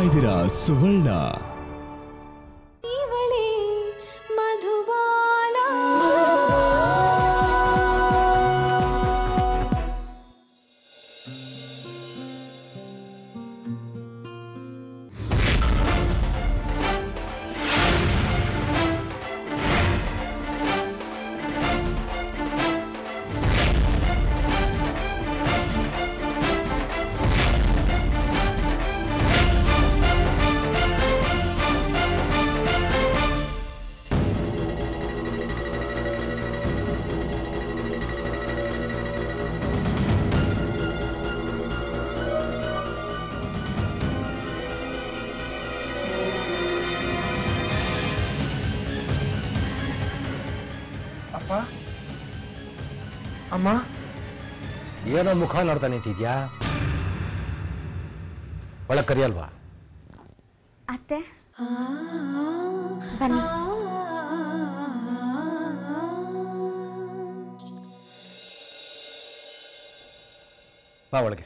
ಇದ್ದೀರಾ ಸುವರ್ಣ ಇವಳೇ ಮಧುಬಾಲ ಅಪ್ಪ ಅಮ್ಮ ಏನೋ ಮುಖ ನೋಡ್ತಾ ನಿಂತಿದ್ಯಾ ಒಳಗ್ ಕರಿಯಲ್ವಾ ಅತ್ತೆ ಬನ್ನಿ ಬಾ ಒಳಗೆ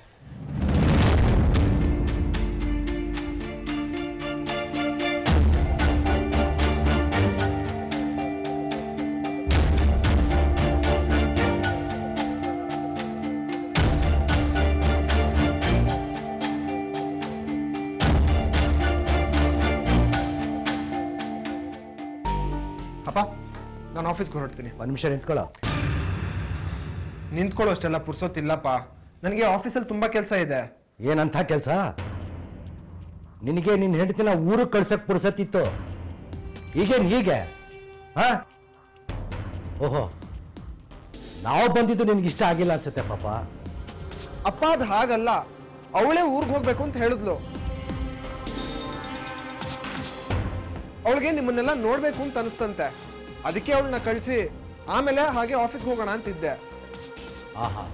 ಅಪ್ಪ ನಾನು ಆಫೀಸ್ಗೆ ಹೊರಡ್ತೀನಿ ಒಂದ್ ನಿಮಿಷ ನಿಂತ್ಕೊಳ್ಳೋ ನಿಂತ್ಕೊಳ್ಳೋ ಅಷ್ಟೆಲ್ಲ ಪುರ್ಸೋತಿಲ್ಲಪ್ಪ ನನಗೆ ಆಫೀಸಲ್ಲಿ ತುಂಬಾ ಕೆಲಸ ಇದೆ ಏನಂತ ಕೆಲಸ ನಿನಗೆ ನಿನ್ನ ಹೆಂಡತಿನ ಊರಿಗೆ ಕಳ್ಸಕ್ ಪುರ್ಸತ್ತಿತ್ತು ಈಗೇನ್ ಹೀಗೆ ಹಾ ಓಹೋ ನಾವು ಬಂದಿದ್ದು ನಿನ್ಗೆ ಇಷ್ಟ ಆಗಿಲ್ಲ ಅನ್ಸುತ್ತೆ ಪಾಪ ಅಪ್ಪ ಅದು ಹಾಗಲ್ಲ ಅವಳೇ ಊರಿಗೆ ಹೋಗ್ಬೇಕು ಅಂತ ಹೇಳಿದ್ಲು ಅವಳಿಗೆ ನಿಮ್ಮನ್ನೆಲ್ಲ ನೋಡ್ಬೇಕು ಅಂತ ಅನಿಸ್ತಂತೆ ಅದಕ್ಕೆ ಅವಳನ್ನ ಕಳಿಸಿ ಆಮೇಲೆ ಹಾಗೆ ಆಫೀಸ್ಗೆ ಹೋಗೋಣ ಅಂತಿದ್ದೆ ಆಹಾ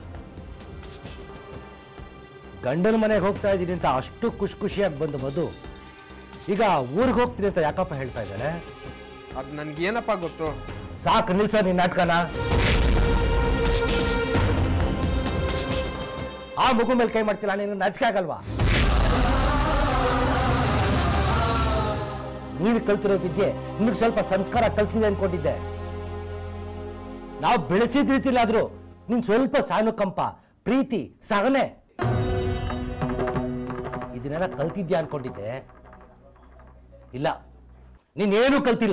ಗಂಡನ ಮನೆಗೆ ಹೋಗ್ತಾ ಇದ್ದೀನಿ ಅಂತ ಅಷ್ಟು ಖುಷಿ ಖುಷಿಯಾಗಿ ಬಂದು ಮಧು ಈಗ ಊರಿಗೆ ಹೋಗ್ತೀನಿ ಅಂತ ಯಾಕಪ್ಪ ಹೇಳ್ತಾ ಇದ್ದಾಳೆ ಅದು ನನ್ಗೇನಪ್ಪ ಗೊತ್ತು ಸಾಕು ನಿಲ್ಸ ನಿನ್ನ ನಾಟಕನ ಆ ಮಗು ಮೇಲೆ ಕೈ ಮಾಡ್ತಿಲ್ಲ ನೀನು ನಾಚಿಕೆ ಆಗಲ್ವಾ ನೀನು ಕಲ್ತಿರೋ ವಿದ್ಯೆ ನಿನಗೆ ಸ್ವಲ್ಪ ಸಂಸ್ಕಾರ ಕಲ್ಸಿದೆ ಅನ್ಕೊಂಡಿದ್ದೆ ನಾವು ಬೆಳೆಸಿದ ರೀತಿಲಾದ್ರೂ ನೀನ್ ಸ್ವಲ್ಪ ಸಾನುಕಂಪ ಪ್ರೀತಿ ಸಹನೆ ಇದನ್ನೆಲ್ಲ ಕಲ್ತಿದ್ಯಾ ಅನ್ಕೊಂಡಿದ್ದೆ ಇಲ್ಲ ನೀನೇನು ಕಲ್ತಿಲ್ಲ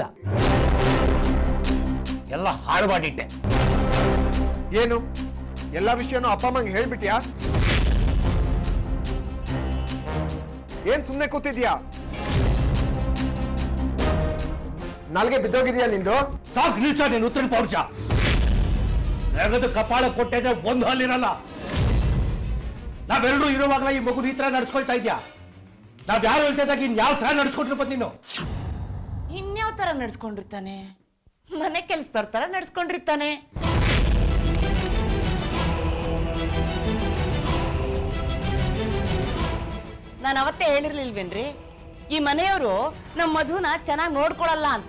ಎಲ್ಲ ಹಾಳು ಮಾಡಿಟ್ಟೆ ಏನು ಎಲ್ಲ ವಿಷಯನೂ ಅಪ್ಪ ಅಮ್ಮಂಗೆ ಹೇಳ್ಬಿಟ್ಯಾ ಏನ್ ಸುಮ್ಮನೆ ಕೂತಿದ್ಯಾ ನಾಲ್ಗೆ ಬಿದ್ದೋಗಿದ್ಯಾ ನಿಂದು ಸಾಕು ನಿಲ್ಸ ನೀನು ಉತ್ತರ ಪೌರುಷ ತೆಗೆದು ಕಪಾಳ ಕೊಟ್ಟಿದ್ರೆ ಒಂದು ಹಲ್ಲಿರಲ್ಲ ನಾವೆಲ್ಲರೂ ಇರುವಾಗಲೇ ಈ ಮಗು ಈ ತರ ನಡ್ಸ್ಕೊಳ್ತಾ ಇದ್ಯಾ ನಾವ್ ಯಾರು ಹೇಳ್ತಾ ಇದ್ದಾಗ ಇನ್ ಯಾವ ತರ ನಡ್ಸ್ಕೊಟ್ರು ಬಂದ್ ನೀನು ಇನ್ಯಾವ ತರ ನಡ್ಸ್ಕೊಂಡಿರ್ತಾನೆ ಮನೆ ಕೆಲ್ಸದವ್ರ ತರ ನಡ್ಸ್ಕೊಂಡಿರ್ತಾನೆ ನಾನು ಅವತ್ತೇ ಹೇಳಿರ್ಲಿಲ್ವೇನ್ರಿ ಈ ಮನೆಯವರು ನಮ್ಮ ಮಧುನ ಚೆನ್ನಾಗಿ ನೋಡ್ಕೊಳಲ್ಲ ಅಂತ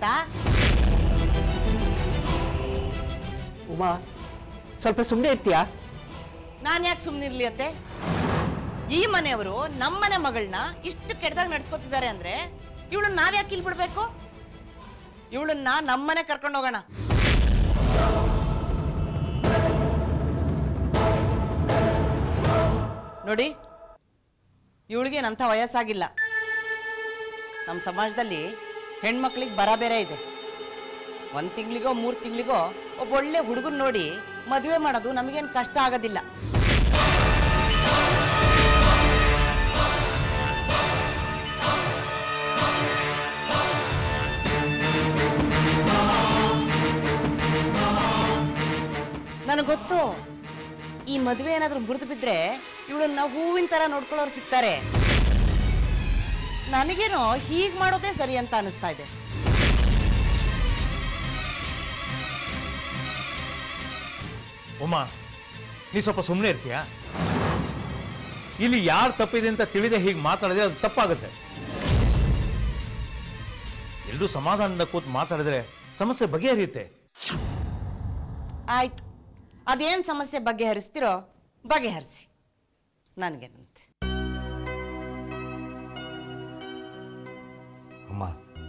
ಉಮಾ ಸ್ವಲ್ಪ ಸುಮ್ಮನೆ ಇರ್ತೀಯಾ ನಾನು ಯಾಕೆ ಸುಮ್ಮನಿರ್ಲಿ ಅತ್ತೆ ಈ ಮನೆಯವರು ನಮ್ಮನೆ ಮಗಳನ್ನ ಇಷ್ಟು ಕೆಟ್ಟದಾಗ ನಡ್ಸ್ಕೊತಿದ್ದಾರೆ ಅಂದ್ರೆ ಇವಳನ್ನ ನಾವ್ಯಾಕೆ ಇಲ್ಲಿ ಬಿಡ್ಬೇಕು ಇವಳನ್ನ ನಮ್ಮನೆ ಕರ್ಕೊಂಡು ಹೋಗೋಣ ನೋಡಿ ಇವಳಿಗೇನಂಥ ವಯಸ್ಸಾಗಿಲ್ಲ ನಮ್ಮ ಸಮಾಜದಲ್ಲಿ ಹೆಣ್ಮಕ್ಳಿಗೆ ಬರ ಬೇರೆ ಇದೆ ಒಂದು ತಿಂಗಳಿಗೋ ಮೂರು ತಿಂಗಳಿಗೋ ಒಬ್ಬ ಒಳ್ಳೆ ಹುಡುಗನ್ ನೋಡಿ ಮದುವೆ ಮಾಡೋದು ನಮಗೇನು ಕಷ್ಟ ಆಗೋದಿಲ್ಲ ನನಗೆ ಗೊತ್ತು ಈ ಮದುವೆ ಏನಾದರೂ ಮುರಿದು ಬಿದ್ರೆ ಇವಳನ್ನ ಹೂವಿನ ಥರ ನೋಡ್ಕೊಳ್ಳೋರು ಸಿಗ್ತಾರೆ ನನಗೇನೋ ಹೀಗೆ ಮಾಡೋದೇ ಸರಿ ಅಂತ ಅನಿಸ್ತಾ ಇದೆ ಉಮಾ ನೀ ಸ್ವಲ್ಪ ಸುಮ್ಮನೆ ಇರ್ತೀಯಾ ಇಲ್ಲಿ ಯಾರು ತಪ್ಪಿದೆ ಅಂತ ತಿಳಿದೆ ಹೀಗೆ ಮಾತಾಡಿದ್ರೆ ಅದು ತಪ್ಪಾಗುತ್ತೆ ಎಲ್ಲರೂ ಸಮಾಧಾನದಿಂದ ಕೂತ್ ಮಾತಾಡಿದ್ರೆ ಸಮಸ್ಯೆ ಬಗೆಹರಿಯುತ್ತೆ ಆಯ್ತು ಅದೇನು ಸಮಸ್ಯೆ ಬಗೆಹರಿಸ್ತಿರೋ ಬಗೆಹರಿಸಿ ನನಗೇನಂತೆ ಅಮ್ಮ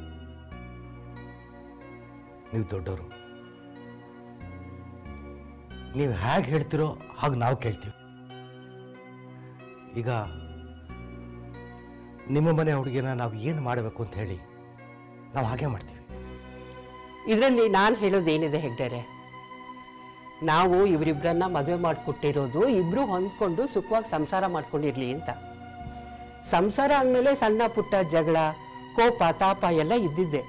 ನೀವು ದೊಡ್ಡವರು ನೀವು ಹೇಗೆ ಹೇಳ್ತಿರೋ ಹಾಗೆ ನಾವು ಕೇಳ್ತೀವಿ ಈಗ ನಿಮ್ಮ ಮನೆ ಹುಡುಗಿನ ನಾವು ಏನು ಮಾಡಬೇಕು ಅಂತ ಹೇಳಿ ನಾವು ಹಾಗೆ ಮಾಡ್ತೀವಿ ಇದರಲ್ಲಿ ನಾನು ಹೇಳೋದೇನಿದೆ ಹೆಗ್ಡೆರೆ ನಾವು ಇವರಿಬ್ಬರನ್ನ ಮದುವೆ ಮಾಡಿಕೊಟ್ಟಿರೋದು ಇಬ್ರು ಹೊಂದ್ಕೊಂಡು ಸುಖವಾಗಿ ಸಂಸಾರ ಮಾಡ್ಕೊಂಡಿರ್ಲಿ ಅಂತ ಸಂಸಾರ ಅಂದಮೇಲೆ ಸಣ್ಣ ಪುಟ್ಟ ಜಗಳ ಕೋಪ ತಾಪ ಎಲ್ಲ ಇದ್ದಿದ್ದೆ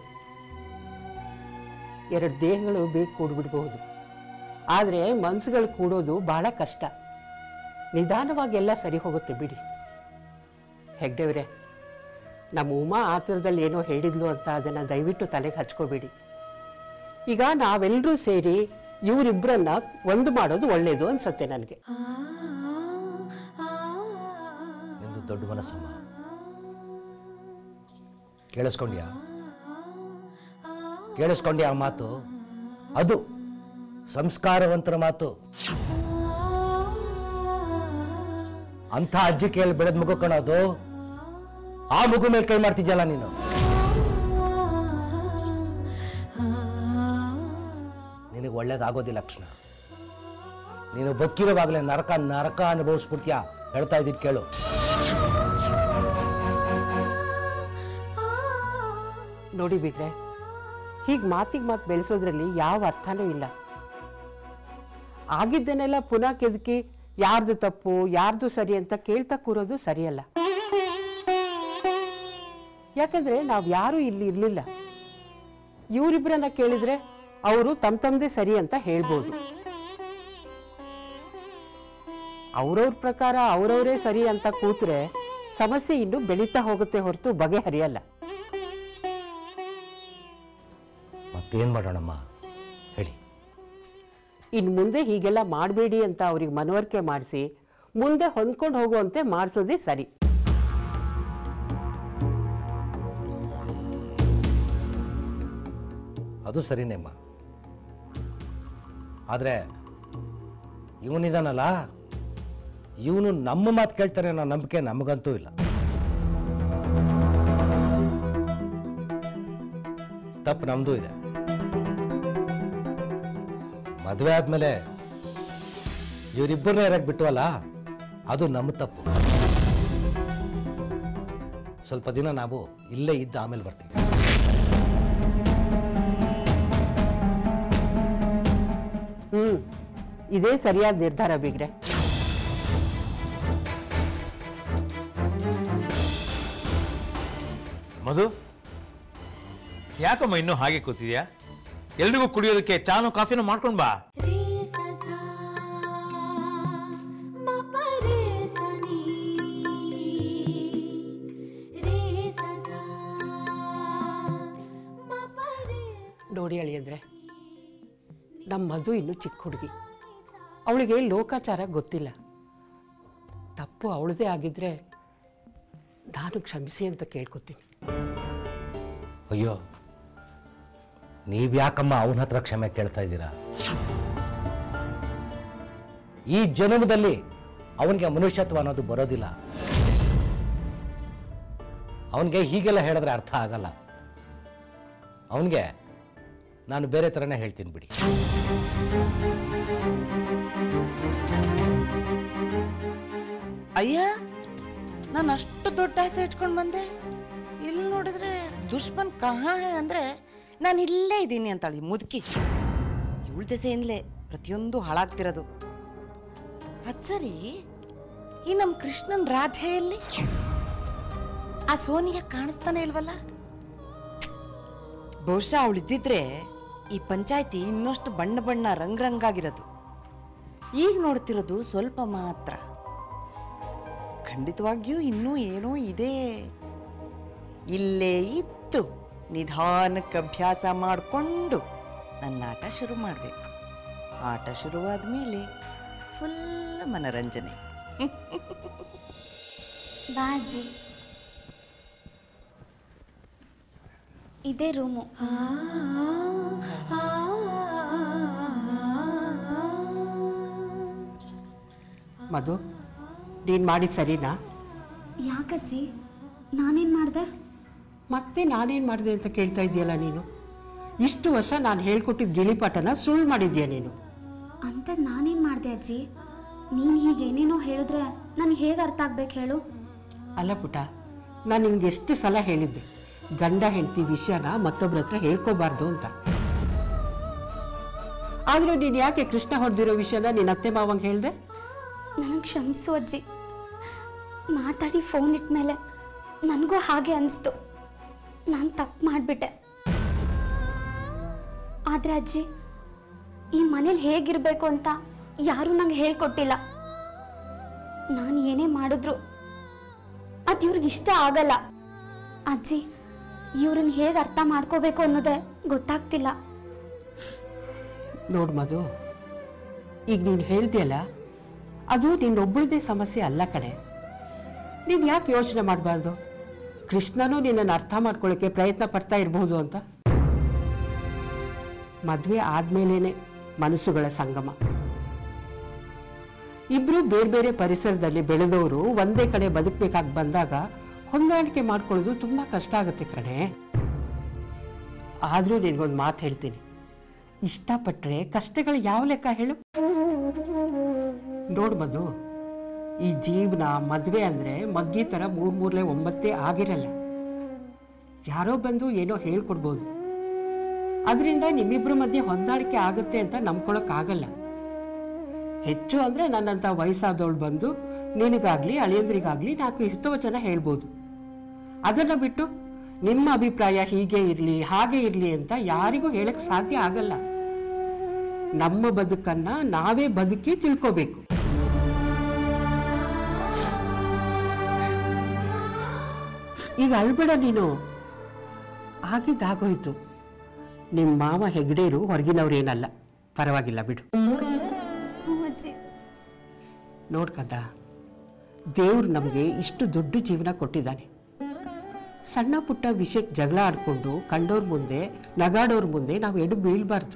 ಎರಡು ದೇಹಗಳು ಬೇಕು ಕೂಡ್ಬಿಡ್ಬಹುದು ಆದರೆ ಮನ್ಸುಗಳು ಕೂಡೋದು ಬಹಳ ಕಷ್ಟ ನಿಧಾನವಾಗಿ ಎಲ್ಲ ಸರಿ ಹೋಗುತ್ತೆ ಬಿಡಿ ಹೆಗ್ಡೆವ್ರೆ ನಮ್ಮ ಉಮಾ ಆತುರದಲ್ಲಿ ಏನೋ ಹೇಳಿದ್ಲು ಅಂತ ಅದನ್ನು ದಯವಿಟ್ಟು ತಲೆಗೆ ಹಚ್ಕೋಬೇಡಿ ಈಗ ನಾವೆಲ್ಲರೂ ಸೇರಿ ಇವರಿಬ್ಬರನ್ನ ಒಂದು ಮಾಡೋದು ಒಳ್ಳೇದು ಅನ್ಸತ್ತೆ ನನಗೆ ನಿಮ್ದು ದೊಡ್ಡ ಮನಸ್ಸಮ್ಮ ಕೇಳಿಸ್ಕೊಂಡ್ಯಾ ಕೇಳಿಸ್ಕೊಂಡ್ಯಾ ಆ ಮಾತು ಅದು ಸಂಸ್ಕಾರವಂತರ ಮಾತು ಅಂಥ ಅಜ್ಜಿ ಕೇಳಿ ಬೆಳೆದ ಮಗು ಕಣೋದು ಆ ಮಗು ಮೇಲೆ ಕೈ ಮಾಡ್ತಿದ್ಯಲ್ಲ ನೀನು ನಿನಗೆ ಒಳ್ಳೇದಾಗೋದಿಲ್ಲ ಲಕ್ಷಣ ನೀನು ಬದುಕಿರೋವಾಗಲೇ ನರಕ ನರಕ ಅನುಭವಿಸ್ಬಿಡ್ತೀಯ ಹೇಳ್ತಾ ಇದ್ದಿದ್ದು ಕೇಳು ನೋಡಿ ಬಿಗ್ರೆ ಹೀಗೆ ಮಾತಿಗೆ ಮಾತು ಬೆಳೆಸೋದ್ರಲ್ಲಿ ಯಾವ ಅರ್ಥನೂ ಇಲ್ಲ ಆಗಿದ್ದನ್ನೆಲ್ಲ ಪುನಃ ಕೆದಕಿ ಯಾರ್ದು ತಪ್ಪು ಯಾರ್ದು ಸರಿ ಅಂತ ಕೇಳ್ತಾ ಕೂರೋದು ಸರಿಯಲ್ಲ ಯಾಕಂದ್ರೆ ನಾವು ಯಾರೂ ಇಲ್ಲಿ ಇರಲಿಲ್ಲ ಇವರಿಬ್ಬರನ್ನ ಕೇಳಿದ್ರೆ ಅವರು ತಮ್ಮ ತಮ್ಮದೇ ಸರಿ ಅಂತ ಹೇಳ್ಬೋದು ಅವ್ರವ್ರ ಪ್ರಕಾರ ಅವ್ರವರೇ ಸರಿ ಅಂತ ಕೂತ್ರೆ ಸಮಸ್ಯೆ ಇನ್ನು ಬೆಳೀತಾ ಹೋಗುತ್ತೆ ಹೊರತು ಬಗೆಹರಿಯಲ್ಲ ಮತ್ತೇನು ಮಾಡೋಣಮ್ಮ ಹೇಳಿ ಇನ್ನು ಮುಂದೆ ಹೀಗೆಲ್ಲ ಮಾಡಬೇಡಿ ಅಂತ ಅವ್ರಿಗೆ ಮನವರಿಕೆ ಮಾಡಿಸಿ ಮುಂದೆ ಹೊಂದ್ಕೊಂಡು ಹೋಗುವಂತೆ ಮಾಡಿಸೋದೇ ಸರಿ ಅದು ಸರಿನೇಮ್ಮ ಆದರೆ ಇವನಿದಾನಲ್ಲ ಇವನು ನಮ್ಮ ಮಾತು ಕೇಳ್ತಾನೆ ಅನ್ನೋ ನಂಬಿಕೆ ನಮಗಂತೂ ಇಲ್ಲ ತಪ್ಪು ನಮ್ಮದು ಇದೆ ಮದುವೆ ಆದಮೇಲೆ ಇವರಿಬ್ಬರನ್ನ ಇರಕ್ಕೆ ಬಿಟ್ಟವಲ್ಲ ಅದು ನಮ್ಮ ತಪ್ಪು ಸ್ವಲ್ಪ ದಿನ ನಾವು ಇಲ್ಲೇ ಇದ್ದು ಆಮೇಲೆ ಬರ್ತೀವಿ ಹ್ಮ್ ಇದೇ ಸರಿಯಾದ ನಿರ್ಧಾರ ಬಿಗ್ರೆ ಮಧು ಯಾಕಮ್ಮ ಇನ್ನೂ ಹಾಗೆ ಕೂತಿದ್ಯಾ ಎಲ್ರಿಗೂ ಕುಡಿಯೋದಕ್ಕೆ ಚಾನು ಕಾಫಿನೂ ಮಾಡ್ಕೊಂಡ್ ಬಾ ರೇ ಸ ಸ ಮ ಪ ರೇ ಸ ನೀ ರೇ ಸ ಸ ಮ ಪ ರೇ ನೋಡಿ ಅಳಿಯಂದ್ರೆ ನಮ್ಮ ಮಧು ಇನ್ನು ಚಿಕ್ಕ ಹುಡುಗಿ ಅವಳಿಗೆ ಲೋಕಾಚಾರ ಗೊತ್ತಿಲ್ಲ ತಪ್ಪು ಅವಳದೇ ಆಗಿದ್ರೆ ನಾನು ಕ್ಷಮಿಸಿ ಅಂತ ಕೇಳ್ಕೊತೀನಿ ಅಯ್ಯೋ ನೀವ್ಯಾಕಮ್ಮ ಅವನ ಹತ್ರ ಕ್ಷಮೆ ಕೇಳ್ತಾ ಇದ್ದೀರಾ ಈ ಜನ್ಮದಲ್ಲಿ ಅವನಿಗೆ ಮನುಷ್ಯತ್ವ ಅನ್ನೋದು ಬರೋದಿಲ್ಲ ಅವನಿಗೆ ಹೀಗೆಲ್ಲ ಹೇಳಿದ್ರೆ ಅರ್ಥ ಆಗಲ್ಲ ಅವನಿಗೆ ನಾನು ಬೇರೆ ಥರನೇ ಹೇಳ್ತೀನಿ ಬಿಡಿ ಅಯ್ಯ ನಾನು ಅಷ್ಟು ದೊಡ್ಡ ಆಸೆ ಇಟ್ಕೊಂಡು ಬಂದೆ ಇಲ್ಲಿ ನೋಡಿದ್ರೆ ದುಷ್ಮನ್ ಕಹಾ ಹೇ ಅಂದ್ರೆ ನಾನು ಇಲ್ಲೇ ಇದ್ದೀನಿ ಅಂತಾಳೆ ಈ ಮುದುಕಿ ಇವಳ ದೆಸೆಯಿಂದಲೇ ಪ್ರತಿಯೊಂದು ಹಾಳಾಗ್ತಿರೋದು ಅದ್ ಸರಿ ಈ ನಮ್ಮ ಕೃಷ್ಣನ್ ರಾಧೆಯಲ್ಲಿ ಆ ಸೋನಿಯ ಕಾಣಿಸ್ತಾನೆ ಇಲ್ವಲ್ಲ ಬಹುಶಃ ಅವಳು ಇದ್ದಿದ್ರೆ ಈ ಪಂಚಾಯತಿ ಇನ್ನಷ್ಟು ಬಣ್ಣ ಬಣ್ಣ ರಂಗ್ ರಂಗಾಗಿರೋದು ಈಗ ನೋಡ್ತಿರೋದು ಸ್ವಲ್ಪ ಮಾತ್ರ ಖಂಡಿತವಾಗಿಯೂ ಇನ್ನೂ ಏನೋ ಇದೆ ಇಲ್ಲೇ ಇದ್ದು ನಿಧಾನಕ್ಕೆ ಅಭ್ಯಾಸ ಮಾಡಿಕೊಂಡು ನನ್ನ ಆಟ ಶುರು ಮಾಡಬೇಕು ಆಟ ಶುರುವಾದ ಮೇಲೆ ಫುಲ್ ಮನರಂಜನೆ ಬಾಜಿ ಇದೇ ರೂಮು ಮಧು ನೀನು ಮಾಡಿ ಸರಿನಾ ಯಾಕಜ್ಜಿ ನಾನೇನು ಮಾಡಿದೆ ಮತ್ತೆ ನಾನೇನು ಮಾಡಿದೆ ಅಂತ ಕೇಳ್ತಾ ಇದೆಯಲ್ಲ ನೀನು ಇಷ್ಟು ವರ್ಷ ನಾನು ಹೇಳ್ಕೊಟ್ಟಿದ್ದ ಗಿಳಿಪಾಠನ ಸುಳ್ಳು ಮಾಡಿದ್ಯಾ ನೀನು ಅಂತ ನಾನೇನು ಮಾಡಿದೆ ಅಜ್ಜಿ ನೀನು ಹೀಗೆ ಏನೇನೋ ಹೇಳಿದ್ರೆ ನನಗೆ ಹೇಗೆ ಅರ್ಥ ಆಗ್ಬೇಕು ಹೇಳು ಅಲ್ಲ ಪುಟ ನಾನು ನಿಮ್ಗೆ ಎಷ್ಟು ಸಲ ಹೇಳಿದ್ದೆ ಗಂಡ ಹೆಂಡತಿ ವಿಷಯನ ಮತ್ತೊಬ್ಬರ ಹತ್ರ ಹೇಳ್ಕೋಬಾರ್ದು ಅಂತ ಆದರೂ ನೀನು ಯಾಕೆ ಕೃಷ್ಣ ಹೊಡೆದಿರೋ ವಿಷಯನ ನಿನ್ನ ಅತ್ತೆ ಮಾವಂಗೆ ಹೇಳ್ದೆ ನನಗೆ ಕ್ಷಮಿಸು ಅಜ್ಜಿ ಮಾತಾಡಿ ಫೋನ್ ಇಟ್ಮೇಲೆ ನನಗೂ ಹಾಗೆ ಅನಿಸ್ತು ನಾನು ತಪ್ಪು ಮಾಡಿಬಿಟ್ಟೆ ಆದರೆ ಅಜ್ಜಿ ಈ ಮನೇಲಿ ಹೇಗಿರಬೇಕು ಅಂತ ಯಾರೂ ನಂಗೆ ಹೇಳ್ಕೊಟ್ಟಿಲ್ಲ ನಾನು ಏನೇ ಮಾಡಿದ್ರು ಅದು ಇವ್ರಿಗೆ ಇಷ್ಟ ಆಗಲ್ಲ ಅಜ್ಜಿ ಇವ್ರನ್ನ ಹೇಗೆ ಅರ್ಥ ಮಾಡ್ಕೋಬೇಕು ಅನ್ನೋದೇ ಗೊತ್ತಾಗ್ತಿಲ್ಲ ನೋಡು ಮಧು ಈಗ ನೀನು ಹೇಳ್ದೆಯಲ್ಲ ಅದು ನಿನ್ನೊಬ್ಬಳದೇ ಸಮಸ್ಯೆ ಅಲ್ಲ ಕಣೆ ನೀನು ಯಾಕೆ ಯೋಚನೆ ಮಾಡಬಾರ್ದು ಕೃಷ್ಣನೂ ನಿನ್ನನ್ನು ಅರ್ಥ ಮಾಡ್ಕೊಳ್ಳೋಕ್ಕೆ ಪ್ರಯತ್ನ ಪಡ್ತಾ ಇರಬಹುದು ಅಂತ ಮದುವೆ ಆದ್ಮೇಲೇನೆ ಮನಸ್ಸುಗಳ ಸಂಗಮ ಇಬ್ರು ಬೇರೆ ಬೇರೆ ಪರಿಸರದಲ್ಲಿ ಬೆಳೆದವರು ಒಂದೇ ಕಡೆ ಬದುಕಬೇಕಾಗಿ ಬಂದಾಗ ಹೊಂದಾಣಿಕೆ ಮಾಡ್ಕೊಳ್ಳೋದು ತುಂಬಾ ಕಷ್ಟ ಆಗುತ್ತೆ ಕಣೆ ಆದರೂ ನಿನಗೊಂದು ಮಾತು ಹೇಳ್ತೀನಿ ಇಷ್ಟಪಟ್ಟರೆ ಕಷ್ಟಗಳು ಯಾವ ಲೆಕ್ಕ ಹೇಳು ನೋಡು ಮಧು ಈ ಜೀವನ ಮದುವೆ ಅಂದರೆ ಮಗ್ಗಿ ಥರ ಮೂರು ಮೂರಲೆ ಒಂಬತ್ತೇ ಆಗಿರಲ್ಲ ಯಾರೋ ಬಂದು ಏನೋ ಹೇಳ್ಕೊಡ್ಬೋದು ಅದರಿಂದ ನಿಮ್ಮಿಬ್ಬರ ಮಧ್ಯೆ ಹೊಂದಾಣಿಕೆ ಆಗುತ್ತೆ ಅಂತ ನಂಬ್ಕೊಳಕ್ಕಾಗಲ್ಲ ಹೆಚ್ಚು ಅಂದರೆ ನನ್ನಂಥ ವಯಸ್ಸಾದವಳು ಬಂದು ನಿನಗಾಗ್ಲಿ ಅಳಿಯಂದ್ರಿಗಾಗ್ಲಿ ನಾಲ್ಕು ಹಿತವಚನ ಹೇಳ್ಬೋದು ಅದನ್ನು ಬಿಟ್ಟು ನಿಮ್ಮ ಅಭಿಪ್ರಾಯ ಹೀಗೆ ಇರಲಿ ಹಾಗೆ ಇರಲಿ ಅಂತ ಯಾರಿಗೂ ಹೇಳಕ್ ಸಾಧ್ಯ ಆಗಲ್ಲ ನಮ್ಮ ಬದುಕನ್ನ ನಾವೇ ಬದುಕಿ ತಿಳ್ಕೋಬೇಕು ಈಗ ಅಳ್ಬೇಡ ನೀನು ಆಗಿದ್ದಾಗೋಯ್ತು ನಿಮ್ಮ ಮಾವ ಹೆಗ್ಡೇರು ಹೊರಗಿನವ್ರೇನಲ್ಲ ಪರವಾಗಿಲ್ಲ ಬಿಡು ಹ್ಞೂ ಅಜ್ಜಿ ನೋಡ್ಕಂದ ದೇವ್ರು ನಮಗೆ ಇಷ್ಟು ದೊಡ್ಡ ಜೀವನ ಕೊಟ್ಟಿದ್ದಾನೆ ಸಣ್ಣ ಪುಟ್ಟ ವಿಷಯಕ್ಕೆ ಜಗಳ ಆಡ್ಕೊಂಡು ಕಂಡೋರ್ ಮುಂದೆ ನಗಾಡೋರ್ ಮುಂದೆ ನಾವು ಎಡು ಬೀಳ್ಬಾರ್ದು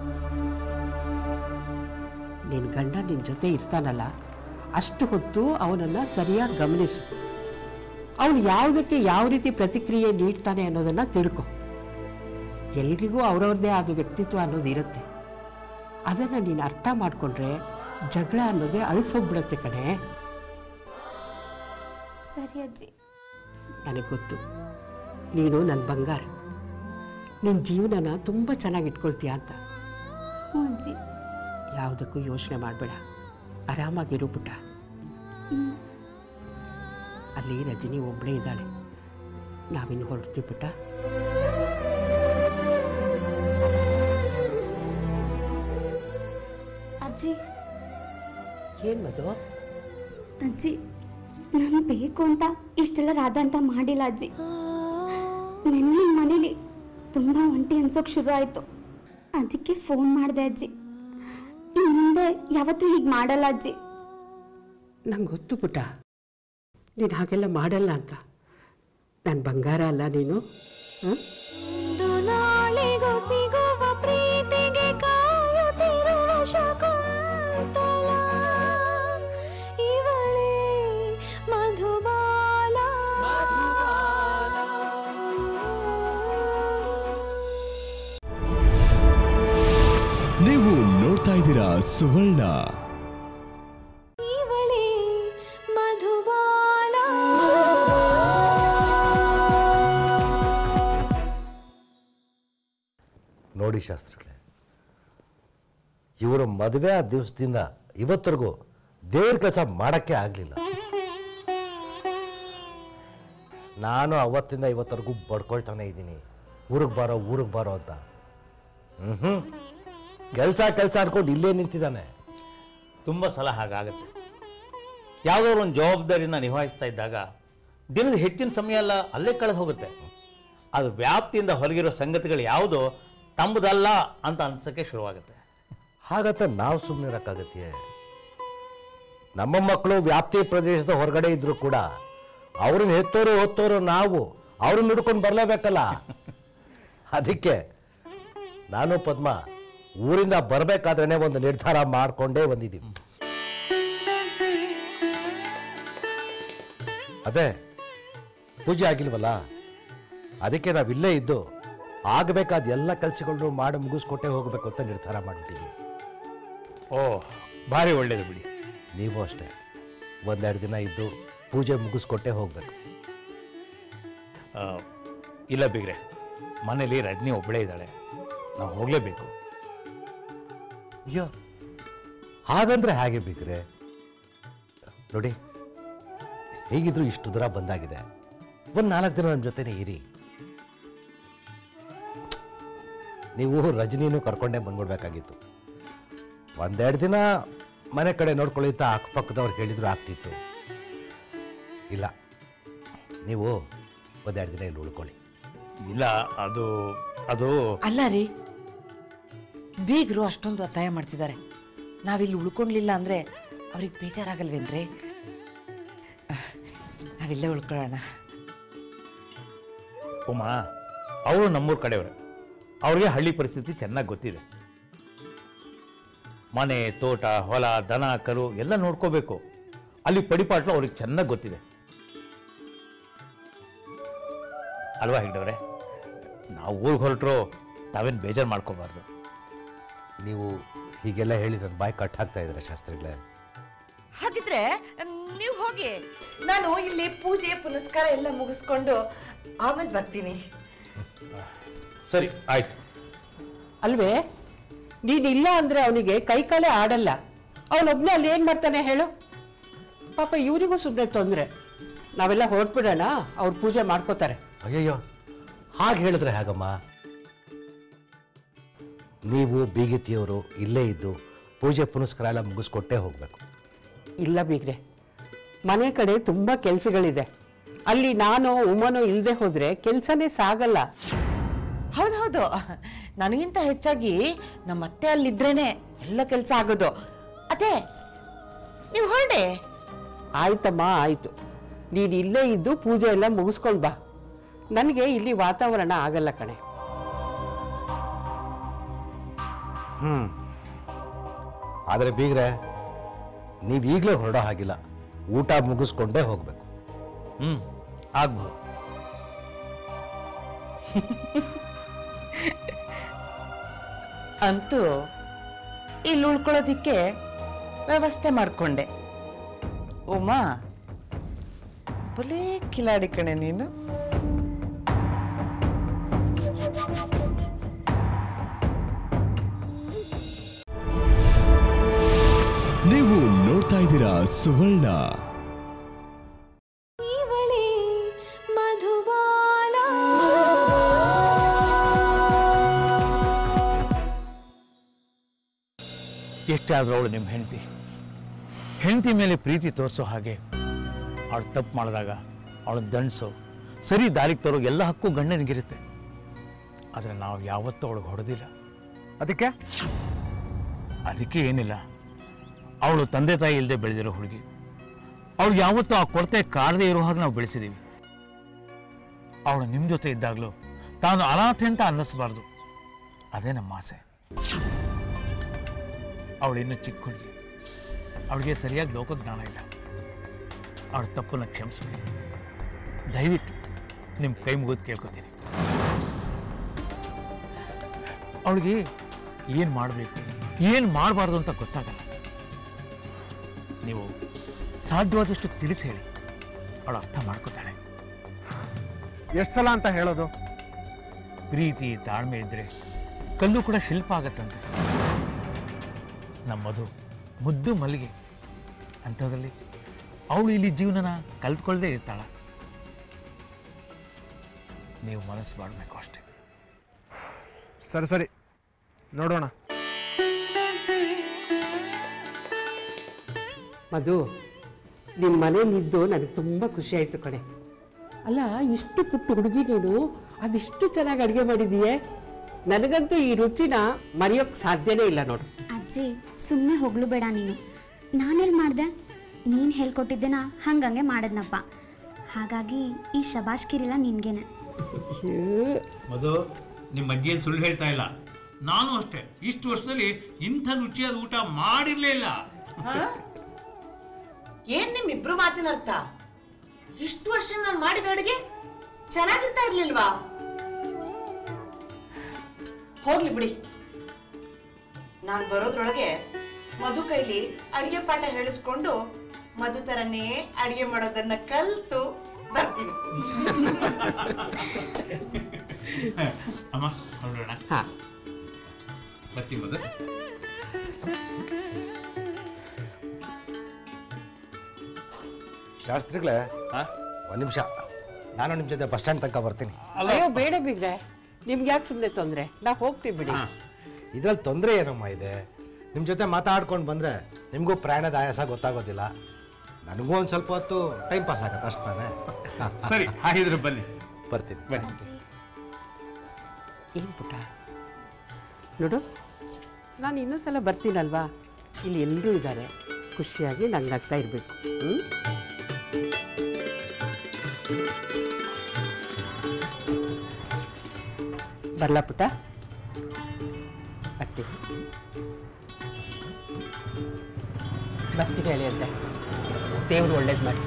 ನಿನ್ನ ಗಂಡ ನಿನ್ನ ಜೊತೆ ಇರ್ತಾನಲ್ಲ ಅಷ್ಟು ಹೊತ್ತು ಅವನನ್ನು ಸರಿಯಾಗಿ ಗಮನಿಸು ಅವನು ಯಾವುದಕ್ಕೆ ಯಾವ ರೀತಿ ಪ್ರತಿಕ್ರಿಯೆ ನೀಡ್ತಾನೆ ಅನ್ನೋದನ್ನು ತಿಳ್ಕೊ ಎಲ್ರಿಗೂ ಅವ್ರವ್ರದ್ದೇ ಆದ ವ್ಯಕ್ತಿತ್ವ ಅನ್ನೋದು ಇರುತ್ತೆ ಅದನ್ನು ನೀನು ಅರ್ಥ ಮಾಡಿಕೊಂಡ್ರೆ ಜಗಳ ಅನ್ನೋದೇ ಅಳಿಸೋಗ್ಬಿಡತ್ತೆ ಕಣೆ ಸರಿ ಅಜ್ಜಿ ನನಗೆ ಗೊತ್ತು ನೀನು ನನ್ನ ಬಂಗಾರ ನಿನ್ನ ಜೀವನನ ತುಂಬ ಚೆನ್ನಾಗಿ ಇಟ್ಕೊಳ್ತೀಯ ಅಂತ ಹ್ಞೂ ಅಜ್ಜಿ ಯಾವುದಕ್ಕೂ ಯೋಚನೆ ಮಾಡಬೇಡ ಆರಾಮಾಗಿರು ಪುಟ್ಟ ಅಲ್ಲಿ ರಜನಿ ಒಬ್ಬಳೇ ಇದ್ದಾಳೆ ನಾವಿನ್ನು ಹೊರಡ್ತೀವಿ ಪುಟ್ಟ ಅಜ್ಜಿ ಏನು ಮದು ಅಜ್ಜಿ ನಾನು ಬೇಕು ಅಂತ ಇಷ್ಟೆಲ್ಲ ರಾಧ ಅಂತ ಮಾಡಿಲ್ಲ ಅಜ್ಜಿ ನಿನ್ನೆ ಈ ಮನೇಲಿ ತುಂಬ ಒಂಟಿ ಅನ್ಸೋಕೆ ಶುರು ಆಯಿತು ಅದಕ್ಕೆ ಫೋನ್ ಮಾಡಿದೆ ಅಜ್ಜಿ ಇನ್ನು ಮುಂದೆ ಯಾವತ್ತೂ ಹೀಗೆ ಮಾಡಲ್ಲ ಅಜ್ಜಿ ನಂಗೆ ಗೊತ್ತು ಪುಟ್ಟ ನೀನು ಹಾಗೆಲ್ಲ ಮಾಡಲ್ಲ ಅಂತ ನನ್ನ ಬಂಗಾರ ಅಲ್ಲ ನೀನು ಹಾಂ ನಾಳೆಗೂ ಸಿಗುವ ಪ್ರೀತಿಗೆ ಕಾಯುತ್ತಿರುವ ಶಕುಂತಲ ಇವಳೇ ಮಧುಬಾಲ ನೀವು ನೋಡ್ತಾ ಇದ್ದೀರಾ ಸುವರ್ಣ ಇವಳೇ ಮಧುಬಾಲ ನೋಡಿ ಶಾಸ್ತ್ರಿಗಳೇ ಇವರು ಮದುವೆ ಆದ ದಿವಸದಿಂದ ಇವತ್ತರೆಗೂ ದೇವ್ರ ಕೆಲಸ ಮಾಡೋಕ್ಕೆ ಆಗಲಿಲ್ಲ ನಾನು ಅವತ್ತಿಂದ ಇವತ್ತರೆಗೂ ಬಡ್ಕೊಳ್ತಾನೆ ಇದ್ದೀನಿ ಊರಿಗೆ ಬಾರೋ ಊರಿಗೆ ಬಾರೋ ಅಂತ ಹ್ಞೂ ಕೆಲಸ ಕೆಲಸ ಅನ್ಕೊಂಡು ಇಲ್ಲೇ ನಿಂತಿದ್ದಾನೆ ತುಂಬ ಸಲ ಹಾಗಾಗುತ್ತೆ ಯಾವುದಾದ್ರು ಒಂದು ಜವಾಬ್ದಾರಿನ ನಿಭಾಯಿಸ್ತಾ ಇದ್ದಾಗ ದಿನದ ಹೆಚ್ಚಿನ ಸಮಯ ಎಲ್ಲ ಅಲ್ಲೇ ಕಳೆದು ಹೋಗುತ್ತೆ ಅದು ವ್ಯಾಪ್ತಿಯಿಂದ ಹೊರಗಿರೋ ಸಂಗತಿಗಳು ಯಾವುದೋ ತಮ್ಮದಲ್ಲ ಅಂತ ಅನ್ಸೋಕ್ಕೆ ಶುರುವಾಗುತ್ತೆ ಹಾಗಂತ ನಾವು ಸುಮ್ಮನೆ ಇರೋಕ್ಕಾಗತ್ತೆ ನಮ್ಮ ಮಕ್ಕಳು ವ್ಯಾಪ್ತಿ ಪ್ರದೇಶದ ಹೊರಗಡೆ ಇದ್ರು ಕೂಡ ಅವ್ರನ್ನ ಹೆತ್ತೋರು ಹೊತ್ತೋರು ನಾವು ಅವ್ರನ್ನ ಹಿಡ್ಕೊಂಡು ಬರಲೇಬೇಕಲ್ಲ ಅದಕ್ಕೆ ನಾನು ಪದ್ಮ ಊರಿಂದ ಬರಬೇಕಾದ್ರೇ ಒಂದು ನಿರ್ಧಾರ ಮಾಡಿಕೊಂಡೇ ಬಂದಿದ್ದೀವಿ ಅದೇ ಪೂಜೆ ಆಗಿಲ್ವಲ್ಲ ಅದಕ್ಕೆ ನಾವಿಲ್ಲೇ ಇದ್ದು ಆಗಬೇಕಾದ ಎಲ್ಲ ಕೆಲಸಗಳನ್ನು ಮಾಡಿ ಮುಗಿಸ್ಕೊಟ್ಟೆ ಹೋಗಬೇಕು ಅಂತ ನಿರ್ಧಾರ ಮಾಡಿಬಿಟ್ಟಿದ್ದೀವಿ ಓ ಭಾರಿ ಒಳ್ಳೇದು ಬಿಡಿ ನೀವು ಅಷ್ಟೇ ಒಂದೆರಡು ದಿನ ಇದ್ದು ಪೂಜೆ ಮುಗಿಸ್ಕೊಟ್ಟೆ ಹೋಗಬೇಕು ಆ, ಇಲ್ಲ ಬಿಗ್ರೆ ಮನೇಲಿ ರಜನಿ ಒಬ್ಬಳೇ ಇದ್ದಾಳೆ ನಾವು ಹೋಗಲೇಬೇಕು ಅಯ್ಯೋ ಹಾಗಂದ್ರೆ ಹಾಗೆ ಬಿಗ್ರೆ ನೋಡಿ ಹೇಗಿದ್ರು ಇಷ್ಟು ದೂರ ಬಂದಾಗಿದೆ ಒಂದು ನಾಲ್ಕು ದಿನ ನಮ್ಮ ಜೊತೆನೇ ಇರಿ ನೀವು ರಜನಿನೂ ಕರ್ಕೊಂಡೇ ಬಂದ್ಬಿಡ್ಬೇಕಾಗಿತ್ತು ಒಂದೆರಡು ದಿನ ಮನೆ ಕಡೆ ನೋಡ್ಕೊಳ್ಳಿ ಅಂತ ಅಕ್ಕಪಕ್ಕದವ್ರು ಹೇಳಿದ್ರು ಆಗ್ತಿತ್ತು ಇಲ್ಲ ನೀವು ಒಂದೆರಡು ದಿನ ಇಲ್ಲಿ ಉಳ್ಕೊಳ್ಳಿ ಇಲ್ಲ ಅದು ಅದು ಅಲ್ಲ ರೀ ಬೀಗರು ಅಷ್ಟೊಂದು ಒತ್ತಾಯ ಮಾಡ್ತಿದ್ದಾರೆ ನಾವಿಲ್ಲಿ ಉಳ್ಕೊಳ್ಲಿಲ್ಲ ಅಂದರೆ ಅವ್ರಿಗೆ ಬೇಜಾರಾಗಲ್ವೇನ್ರಿ ನಾವಿಲ್ಲೇ ಉಳ್ಕೊಳ್ಳೋಣ ಉಮಾ ಅವರು ನಮ್ಮೂರ ಕಡೆಯವರು ಅವ್ರಿಗೆ ಹಳ್ಳಿ ಪರಿಸ್ಥಿತಿ ಚೆನ್ನಾಗಿ ಗೊತ್ತಿದೆ ಮನೆ ತೋಟ ಹೊಲ ದನ ಕರು ಎಲ್ಲ ನೋಡ್ಕೋಬೇಕು ಅಲ್ಲಿ ಪಡಿಪಾಟ್ಲು ಅವ್ರಿಗೆ ಚೆನ್ನಾಗಿ ಗೊತ್ತಿದೆ ಅಲ್ವಾ ಹಿಡ್ದವ್ರೆ ನಾವು ಊರಿಗೆ ಹೊರಟ್ರು ತಾವೇನು ಬೇಜಾರು ಮಾಡ್ಕೋಬಾರ್ದು ನೀವು ಹೀಗೆಲ್ಲ ಹೇಳಿ ನನ್ನ ಬಾಯಿ ಕಟ್ ಹಾಕ್ತಾ ಇದ್ದಾರೆ ಶಾಸ್ತ್ರಿಗಳೇ ಹಾಗಿದ್ರೆ ನೀವು ಹೋಗಿ ನಾನು ಇಲ್ಲಿ ಪೂಜೆ ಪುನಸ್ಕಾರ ಎಲ್ಲ ಮುಗಿಸ್ಕೊಂಡು ಆಮೇಲೆ ಬರ್ತೀನಿ ಸರಿ ಆಯ್ತು ಅಲ್ವೇ ನೀನಿಲ್ಲ ಅಂದರೆ ಅವನಿಗೆ ಕೈಕಾಲೇ ಆಡಲ್ಲ ಅವನೊಬ್ಬನೇ ಅಲ್ಲಿ ಏನು ಮಾಡ್ತಾನೆ ಹೇಳು ಪಾಪ ಇವರಿಗೂ ಸುಮ್ಮನೆ ತೊಂದರೆ ನಾವೆಲ್ಲ ಹೊರಟ್ಬಿಡೋಣ ಅವ್ರು ಪೂಜೆ ಮಾಡ್ಕೋತಾರೆ ಅಯ್ಯಯ್ಯೋ ಹಾಗೆ ಹೇಳಿದ್ರೆ ಹಾಗಮ್ಮ ನೀವು ಬೀಗಿತಿಯವರು ಇಲ್ಲೇ ಇದ್ದು ಪೂಜೆ ಪುನಸ್ಕಾರ ಎಲ್ಲ ಮುಗಿಸ್ಕೊಟ್ಟೇ ಹೋಗಬೇಕು ಇಲ್ಲ ಬೀಗ್ರೆ ಮನೆ ಕಡೆ ತುಂಬ ಕೆಲಸಗಳಿದೆ ಅಲ್ಲಿ ನಾನು ಉಮನು ಇಲ್ಲದೆ ಹೋದರೆ ಕೆಲಸನೇ ಸಾಗಲ್ಲ ಹೌದು ಹೌದು ನನಗಿಂತ ಹೆಚ್ಚಾಗಿ ನಮ್ಮ ಅತ್ತೆ ಅಲ್ಲಿದ್ರೇನೆ ಎಲ್ಲ ಕೆಲಸ ಆಗೋದು ಅದೇ ನೀವು ಹೊರಡೆ ಆಯ್ತಮ್ಮ ಆಯಿತು ನೀನು ಇಲ್ಲೇ ಇದ್ದು ಪೂಜೆ ಎಲ್ಲ ಮುಗಿಸ್ಕೊಂಡು ಬಾ ನನಗೆ ಇಲ್ಲಿ ವಾತಾವರಣ ಆಗಲ್ಲ ಕಣೆ ಆದರೆ ಬೀಗ್ರೆ ನೀವು ಈಗಲೇ ಹೊರಡೋ ಹಾಗಿಲ್ಲ ಊಟ ಮುಗಿಸ್ಕೊಂಡೇ ಹೋಗಬೇಕು ಹ್ಞೂ ಆಗ್ಬೋದು ಅಂತೂ ಇಲ್ಲಿ ಉಳ್ಕೊಳ್ಳೋದಿಕ್ಕೆ ವ್ಯವಸ್ಥೆ ಮಾಡಿಕೊಂಡೆ ಉಮಾ ಬಲೇ ಕಿಲಾಡಿ ಕಣೆ ನೀನು ನೀವು ನೋಡ್ತಾ ಇದ್ದೀರಾ ಸುವರ್ಣ ಇವಳೇ ಮಧುಬಾಲ ಎಷ್ಟೇ ಆದರೂ ಅವಳು ನಿಮ್ಮ ಹೆಂಡತಿ ಹೆಂಡತಿ ಮೇಲೆ ಪ್ರೀತಿ ತೋರಿಸೋ ಹಾಗೆ ಅವಳು ತಪ್ಪು ಮಾಡಿದಾಗ ಅವಳು ದಂಡಿಸೋ ಸರಿ ದಾರಿಗೆ ತರೋ ಎಲ್ಲ ಹಕ್ಕು ಗಂಡನಿಗಿರುತ್ತೆ ಆದರೆ ನಾವು ಯಾವತ್ತೂ ಅವಳಿಗೆ ಹೊಡೆದಿಲ್ಲ ಅದಕ್ಕೆ ಅದಕ್ಕೆ ಏನಿಲ್ಲ ಅವಳು ತಂದೆ ತಾಯಿ ಇಲ್ಲದೆ ಬೆಳೆದಿರೋ ಹುಡುಗಿ ಅವಳು ಯಾವತ್ತೂ ಆ ಕೊರತೆ ಕಾರದೇ ಇರೋ ಹಾಗೆ ನಾವು ಬೆಳೆಸಿದ್ದೀವಿ ಅವಳು ನಿಮ್ಮ ಜೊತೆ ಇದ್ದಾಗಲೂ ತಾನು ಅನಾಥೆ ಅಂತ ಅನ್ನಿಸ್ಬಾರ್ದು ಅದೇ ನಮ್ಮ ಆಸೆ ಅವಳು ಇನ್ನೂ ಚಿಕ್ಕ ಹುಡುಗಿ ಅವಳಿಗೆ ಸರಿಯಾಗಿ ಲೋಕಜ್ಞಾನ ಇಲ್ಲ ಅವಳ ತಪ್ಪನ್ನು ಕ್ಷಮಿಸಬೇಕು ದಯವಿಟ್ಟು ನಿಮ್ಮ ಕೈ ಮುಗಿದು ಕೇಳ್ಕೊತೀನಿ ಅವಳಿಗೆ ಏನು ಮಾಡಬೇಕು ಏನು ಮಾಡಬಾರ್ದು ಅಂತ ಗೊತ್ತಾಗಲ್ಲ ನೀವು ಸಾಧ್ಯವಾದಷ್ಟು ತಿಳಿಸಿ ಹೇಳಿ ಅವಳು ಅರ್ಥ ಮಾಡ್ಕೋತಾಳೆ ಎಷ್ಟು ಸಲ ಅಂತ ಹೇಳೋದು ಪ್ರೀತಿ ತಾಳ್ಮೆ ಇದ್ದರೆ ಕಲ್ಲು ಕೂಡ ಶಿಲ್ಪ ಆಗತ್ತಂತೆ ನಮ್ಮ ಮಧು ಮುದ್ದು ಮಲ್ಲಿಗೆ ಅಂಥದ್ರಲ್ಲಿ ಅವಳು ಇಲ್ಲಿ ಜೀವನನ ಕಲ್ತ್ಕೊಳ್ದೇ ಇರ್ತಾಳ ನೀವು ಮನಸ್ಸು ಮಾಡಬೇಕು ಅಷ್ಟೇ ಸರಿ ಸರಿ ನೋಡೋಣ ಮಧು ನಿಮ್ಮ ಮನೇಲಿದ್ದು ನನಗೆ ತುಂಬ ಖುಷಿ ಆಯಿತು ಕಣೆ ಅಲ್ಲ ಇಷ್ಟು ಪುಟ್ಟ ಹುಡುಗಿ ನೀನು ಅದೆಷ್ಟು ಚೆನ್ನಾಗಿ ಅಡುಗೆ ಮಾಡಿದೀಯೇ ನನಗಂತೂ ಈ ರುಚಿನ ಮರೆಯೋಕ್ಕೆ ಸಾಧ್ಯನೇ ಇಲ್ಲ ನೋಡು ಅಜ್ಜಿ ಸುಮ್ಮನೆ ಹೋಗ್ಲು ಬೇಡ ನೀನು ನಾನೆಲ್ಲಿ ಮಾಡ್ದೆ ನೀನು ಹೇಳ್ಕೊಟ್ಟಿದ್ದೆನ ಹಂಗಂಗೆ ಮಾಡದ್ನಪ್ಪ ಹಾಗಾಗಿ ಈ ಶಬಾಷ್ಕಿರಿಲ್ಲ ನಿನ್ಗೇನೆ ಮಧು ನಿಮ್ಮ ಅಜ್ಜಿ ಏನು ಸುಳ್ಳು ಹೇಳ್ತಾ ಇಲ್ಲ ನಾನು ಅಷ್ಟೇ ಇಷ್ಟು ವರ್ಷದಲ್ಲಿ ಇಂಥ ರುಚಿಯಾದ ಊಟ ಮಾಡಿರಲೇ ಇಲ್ಲ ಏನ್ ನಿಮ್ಮಿಬ್ರು ಮಾತಿನ ಅರ್ಥ ಇಷ್ಟು ವರ್ಷ ನಾನು ಮಾಡಿದ ಅಡುಗೆ ಚೆನ್ನಾಗಿರ್ತಾ ಇರ್ಲಿಲ್ವಾ ಹೋಗ್ಲಿ ಬಿಡಿ ನಾನು ಬರೋದ್ರೊಳಗೆ ಮಧು ಕೈಲಿ ಅಡಿಗೆ ಪಾಠ ಹೇಳಿಸ್ಕೊಂಡು ಮಧು ಥರನೇ ಅಡಿಗೆ ಮಾಡೋದನ್ನ ಕಲ್ತು ಬರ್ತೀನಿ ಅಮ್ಮ ಹೊರಡೋಣ ಹಾ ಬರ್ತೀನಿ ಮಧು ಶಾಸ್ತ್ರಿಗಳೇ ಒಂದು ನಿಮಿಷ ನಾನು ನಿಮ್ಮ ಜೊತೆ ಬಸ್ ಸ್ಟ್ಯಾಂಡ್ ತನಕ ಬರ್ತೀನಿ ಅಯ್ಯೋ ಬೇಡ ಬಿಗ್ರೆ ನಿಮ್ಗೆ ಯಾಕೆ ಸುಮ್ಮನೆ ತೊಂದರೆ ನಾವು ಹೋಗ್ತೀವಿ ಬಿಡಿ ಇದ್ರಲ್ಲಿ ತೊಂದರೆ ಏನಮ್ಮ ಇದೆ ನಿಮ್ಮ ಜೊತೆ ಮಾತಾಡ್ಕೊಂಡು ಬಂದರೆ ನಿಮಗೂ ಪ್ರಯಾಣದ ಆಯಾಸ ಗೊತ್ತಾಗೋದಿಲ್ಲ ನನಗೂ ಒಂದು ಸ್ವಲ್ಪ ಹೊತ್ತು ಟೈಮ್ ಪಾಸ್ ಆಗತ್ತೆ ಅಷ್ಟು ತಾನೇ ಸರಿ ಹಾಗಿದ್ರೆ ಬನ್ನಿ ಬರ್ತೀನಿ ಬನ್ನಿ ಏನು ಪುಟ ನೋಡು ನಾನು ಇನ್ನೊಂದ್ಸಲ ಬರ್ತೀನಲ್ವಾ ಇಲ್ಲಿ ಎಲ್ಲರೂ ಇದ್ದಾರೆ ಖುಷಿಯಾಗಿ ನಂಗೆ ನಗ್ತಾ ಇರಬೇಕು ಹ್ಞೂ ಬರ್ಲಾ ಪುಟ ಬರ್ತೀನಿ ಬರ್ತೀನಿ ಹೇಳಿ ಅಂತ ದೇವರು ಒಳ್ಳೇದು ಮಾಡಿ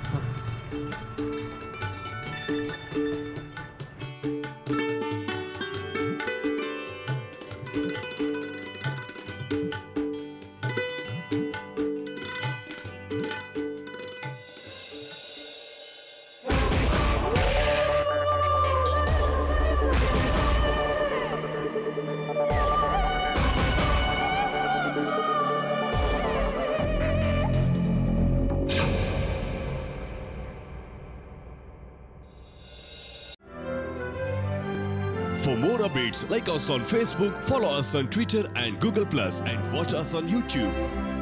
For more updates, like us on Facebook, follow us on Twitter and Google Plus, and watch us on YouTube.